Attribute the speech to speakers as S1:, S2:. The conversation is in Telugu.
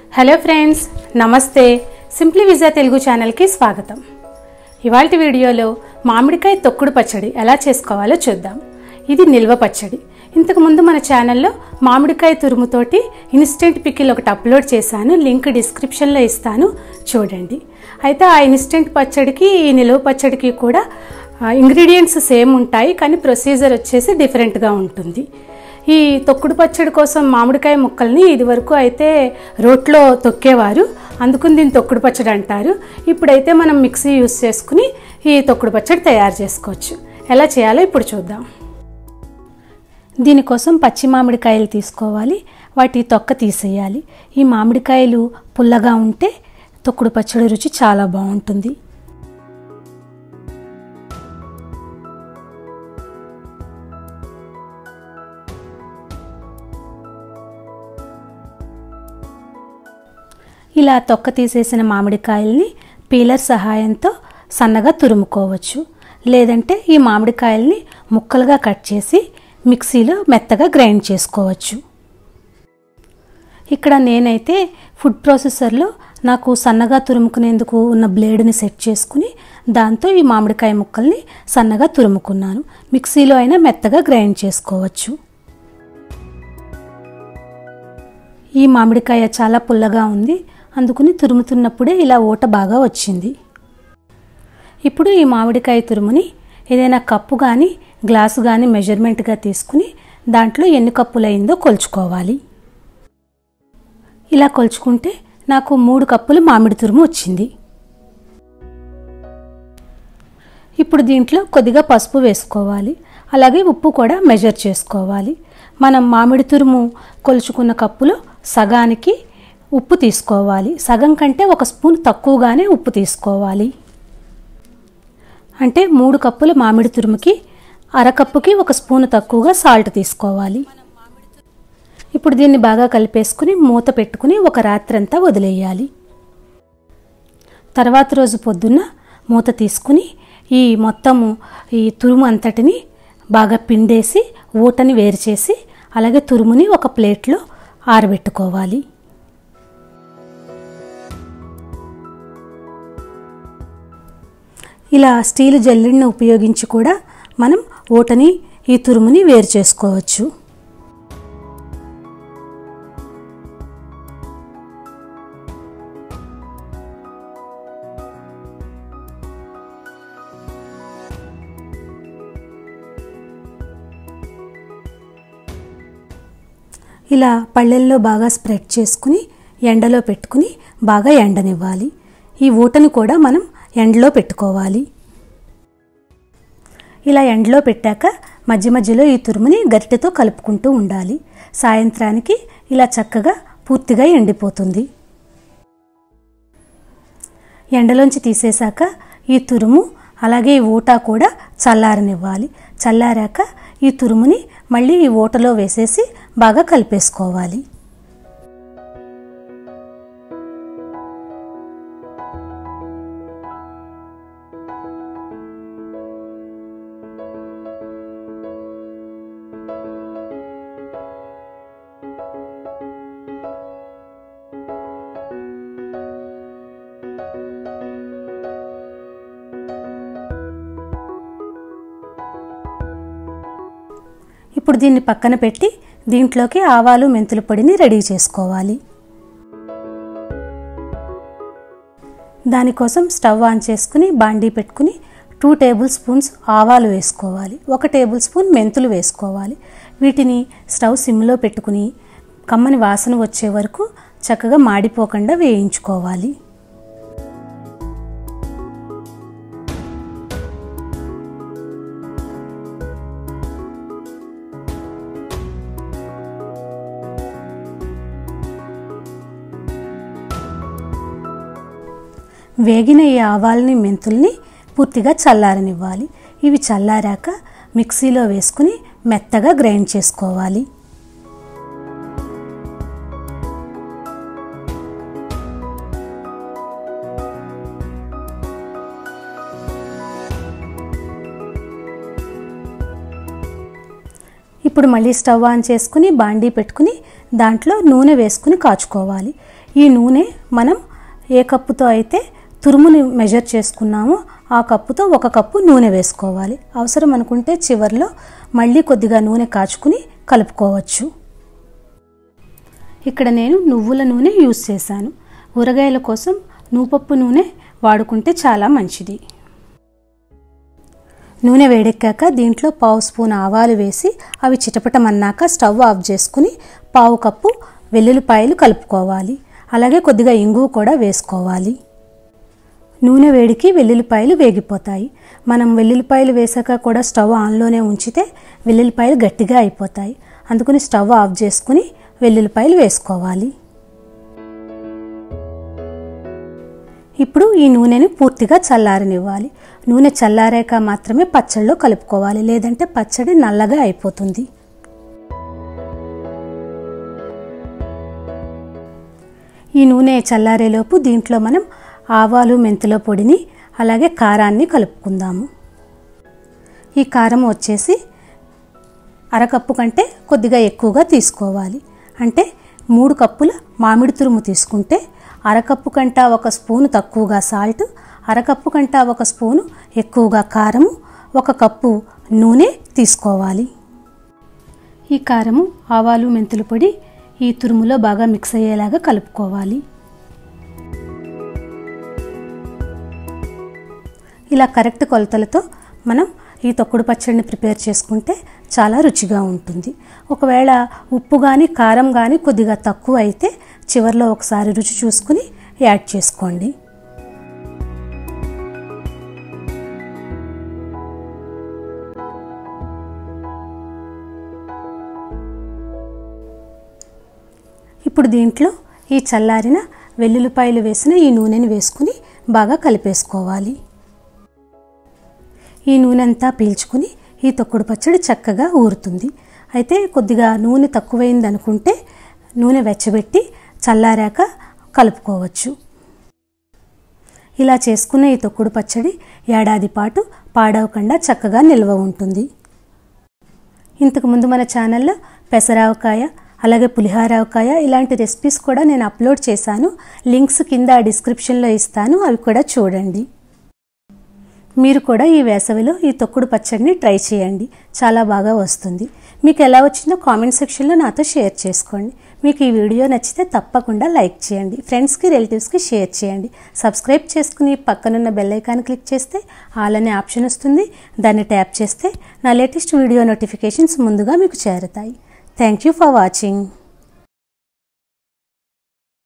S1: హలో ఫ్రెండ్స్ నమస్తే సింప్లీ విజా తెలుగు ఛానల్కి స్వాగతం ఇవాళ వీడియోలో మామిడికాయ తొక్కుడు పచ్చడి ఎలా చేసుకోవాలో చూద్దాం ఇది నిల్వ పచ్చడి ఇంతకుముందు మన ఛానల్లో మామిడికాయ తురుముతోటి ఇన్స్టెంట్ పికిల్ ఒకటి అప్లోడ్ చేశాను లింక్ డిస్క్రిప్షన్లో ఇస్తాను చూడండి అయితే ఆ ఇన్స్టెంట్ పచ్చడికి ఈ నిల్వ పచ్చడికి కూడా ఇంగ్రీడియంట్స్ సేమ్ ఉంటాయి కానీ ప్రొసీజర్ వచ్చేసి డిఫరెంట్గా ఉంటుంది ఈ తొక్కుడు పచ్చడి కోసం మామిడికాయ ముక్కల్ని ఇదివరకు అయితే రోట్లో తొక్కేవారు అందుకుని దీన్ని తొక్కుడు పచ్చడి అంటారు ఇప్పుడైతే మనం మిక్సీ యూస్ చేసుకుని ఈ తొక్కుడు పచ్చడి తయారు చేసుకోవచ్చు ఎలా చేయాలో ఇప్పుడు చూద్దాం దీనికోసం పచ్చి మామిడికాయలు తీసుకోవాలి వాటి తొక్క తీసేయాలి ఈ మామిడికాయలు పుల్లగా ఉంటే తొక్కుడు పచ్చడి రుచి చాలా బాగుంటుంది ఇలా తొక్క తీసేసిన మామిడికాయల్ని పీలర్ సహాయంతో సన్నగా తురుముకోవచ్చు లేదంటే ఈ మామిడికాయల్ని ముక్కలుగా కట్ చేసి మిక్సీలో మెత్తగా గ్రైండ్ చేసుకోవచ్చు ఇక్కడ నేనైతే ఫుడ్ ప్రాసెసర్లో నాకు సన్నగా తురుముకునేందుకు ఉన్న బ్లేడ్ని సెట్ చేసుకుని దాంతో ఈ మామిడికాయ ముక్కల్ని సన్నగా తురుముకున్నాను మిక్సీలో అయినా మెత్తగా గ్రైండ్ చేసుకోవచ్చు ఈ మామిడికాయ చాలా పుల్లగా ఉంది అందుకుని తురుముతున్నప్పుడే ఇలా ఊట బాగా వచ్చింది ఇప్పుడు ఈ మామిడికాయ తురుముని ఏదైనా కప్పు కానీ గ్లాసు కానీ మెజర్మెంట్గా తీసుకుని దాంట్లో ఎన్ని కప్పులైందో కొలుచుకోవాలి ఇలా కొలుచుకుంటే నాకు మూడు కప్పులు మామిడి తురుము వచ్చింది ఇప్పుడు దీంట్లో కొద్దిగా పసుపు వేసుకోవాలి అలాగే ఉప్పు కూడా మెజర్ చేసుకోవాలి మనం మామిడి తురుము కొలుచుకున్న కప్పులో సగానికి ఉప్పు తీసుకోవాలి సగం కంటే ఒక స్పూన్ తక్కువగానే ఉప్పు తీసుకోవాలి అంటే మూడు కప్పుల మామిడి తురుముకి అరకప్పుకి ఒక స్పూన్ తక్కువగా సాల్ట్ తీసుకోవాలి ఇప్పుడు దీన్ని బాగా కలిపేసుకుని మూత పెట్టుకుని ఒక రాత్రంతా వదిలేయాలి తర్వాత రోజు పొద్దున్న మూత తీసుకుని ఈ మొత్తము ఈ తురుము అంతటిని బాగా పిండేసి ఊటని వేరు చేసి అలాగే తురుముని ఒక ప్లేట్లో ఆరబెట్టుకోవాలి ఇలా స్టీల్ జల్లెడిని ఉపయోగించి కూడా మనం ఊటని ఈ తురుముని వేరు చేసుకోవచ్చు ఇలా పళ్ళెల్లో బాగా స్ప్రెడ్ చేసుకుని ఎండలో పెట్టుకుని బాగా ఎండనివ్వాలి ఈ ఊటని కూడా మనం ఎండలో పెట్టుకోవాలి ఇలా ఎండలో పెట్టాక మధ్య మధ్యలో ఈ తురుముని గరిటెతో కలుపుకుంటూ ఉండాలి సాయంత్రానికి ఇలా చక్కగా పూర్తిగా ఎండిపోతుంది ఎండలోంచి తీసేశాక ఈ తురుము అలాగే ఈ ఊట కూడా చల్లారనివ్వాలి చల్లారాక ఈ తురుముని మళ్ళీ ఈ ఊటలో వేసేసి బాగా కలిపేసుకోవాలి ఇప్పుడు దీన్ని పక్కన పెట్టి దీంట్లోకి ఆవాలు మెంతుల పొడిని రెడీ చేసుకోవాలి దానికోసం స్టవ్ ఆన్ చేసుకుని బాండీ పెట్టుకుని టూ టేబుల్ స్పూన్స్ ఆవాలు వేసుకోవాలి ఒక టేబుల్ స్పూన్ మెంతులు వేసుకోవాలి వీటిని స్టవ్ సిమ్లో పెట్టుకుని కమ్మని వాసన వచ్చే వరకు చక్కగా మాడిపోకుండా వేయించుకోవాలి వేగిన ఈ ఆవాలని మెంతుల్ని పూర్తిగా చల్లారనివ్వాలి ఇవి చల్లారాక మిక్సీలో వేసుకుని మెత్తగా గ్రైండ్ చేసుకోవాలి ఇప్పుడు మళ్ళీ స్టవ్ ఆన్ చేసుకుని బాండీ పెట్టుకుని దాంట్లో నూనె వేసుకుని కాచుకోవాలి ఈ నూనె మనం ఏ కప్పుతో అయితే తురుముని మెజర్ చేసుకున్నామో ఆ కప్పుతో ఒక కప్పు నూనె వేసుకోవాలి అవసరం అనుకుంటే చివర్లో మళ్ళీ కొద్దిగా నూనె కాచుకుని కలుపుకోవచ్చు ఇక్కడ నేను నువ్వుల నూనె యూస్ చేశాను ఊరగాయల కోసం నూపప్పు నూనె వాడుకుంటే చాలా మంచిది నూనె వేడెక్కాక దీంట్లో పావు స్పూన్ ఆవాలు వేసి అవి చిటపటమన్నాక స్టవ్ ఆఫ్ చేసుకుని పావు కప్పు వెల్లుల్లిపాయలు కలుపుకోవాలి అలాగే కొద్దిగా ఇంగువ కూడా వేసుకోవాలి నూనె వేడికి వెల్లుల్లిపాయలు వేగిపోతాయి మనం వెల్లుల్లిపాయలు వేసాక కూడా స్టవ్ ఆన్లోనే ఉంచితే వెల్లుల్లిపాయలు గట్టిగా అయిపోతాయి అందుకని స్టవ్ ఆఫ్ చేసుకుని వెల్లుల్లిపాయలు వేసుకోవాలి ఇప్పుడు ఈ నూనెని పూర్తిగా చల్లారనివ్వాలి నూనె చల్లారాక మాత్రమే పచ్చడిలో కలుపుకోవాలి లేదంటే పచ్చడి నల్లగా అయిపోతుంది ఈ నూనె చల్లారేలోపు దీంట్లో మనం ఆవాలు మెంతుల పొడిని అలాగే కారాన్ని కలుపుకుందాము ఈ కారం వచ్చేసి అరకప్పు కంటే కొద్దిగా ఎక్కువగా తీసుకోవాలి అంటే మూడు కప్పుల మామిడి తురుము తీసుకుంటే అరకప్పు కంట ఒక స్పూను తక్కువగా సాల్ట్ అరకప్పు కంట ఒక స్పూను ఎక్కువగా కారము ఒక కప్పు నూనె తీసుకోవాలి ఈ కారము ఆవాలు మెంతుల పొడి ఈ తురుములో బాగా మిక్స్ అయ్యేలాగా కలుపుకోవాలి ఇలా కరెక్ట్ కొలతలతో మనం ఈ తొక్కుడు పచ్చడిని ప్రిపేర్ చేసుకుంటే చాలా రుచిగా ఉంటుంది ఒకవేళ ఉప్పు కానీ కారం కానీ కొద్దిగా తక్కువ అయితే చివరిలో ఒకసారి రుచి చూసుకుని యాడ్ చేసుకోండి ఇప్పుడు దీంట్లో ఈ చల్లారిన వెల్లుల్లిపాయలు వేసిన ఈ నూనెని వేసుకుని బాగా కలిపేసుకోవాలి ఈ నూనె అంతా పీల్చుకుని ఈ తొక్కుడు పచ్చడి చక్కగా ఊరుతుంది అయితే కొద్దిగా నూనె తక్కువైంది అనుకుంటే నూనె వెచ్చబెట్టి చల్లారాక కలుపుకోవచ్చు ఇలా చేసుకున్న ఈ తొక్కుడు పచ్చడి ఏడాది పాటు పాడవకుండా చక్కగా నిల్వ ఉంటుంది ఇంతకుముందు మన ఛానల్లో పెసరావకాయ అలాగే పులిహారావకాయ ఇలాంటి రెసిపీస్ కూడా నేను అప్లోడ్ చేశాను లింక్స్ కింద డిస్క్రిప్షన్లో ఇస్తాను అవి కూడా చూడండి మీరు కూడా ఈ వేసవిలో ఈ తొక్కుడు పచ్చడిని ట్రై చేయండి చాలా బాగా వస్తుంది మీకు ఎలా వచ్చిందో కామెంట్ సెక్షన్లో నాతో షేర్ చేసుకోండి మీకు ఈ వీడియో నచ్చితే తప్పకుండా లైక్ చేయండి ఫ్రెండ్స్కి రిలేటివ్స్కి షేర్ చేయండి సబ్స్క్రైబ్ చేసుకుని పక్కనున్న బెల్ ఐకాన్ క్లిక్ చేస్తే ఆల్ అనే ఆప్షన్ వస్తుంది దాన్ని ట్యాప్ చేస్తే నా లేటెస్ట్ వీడియో నోటిఫికేషన్స్ ముందుగా మీకు చేరుతాయి థ్యాంక్ యూ ఫర్ వాచింగ్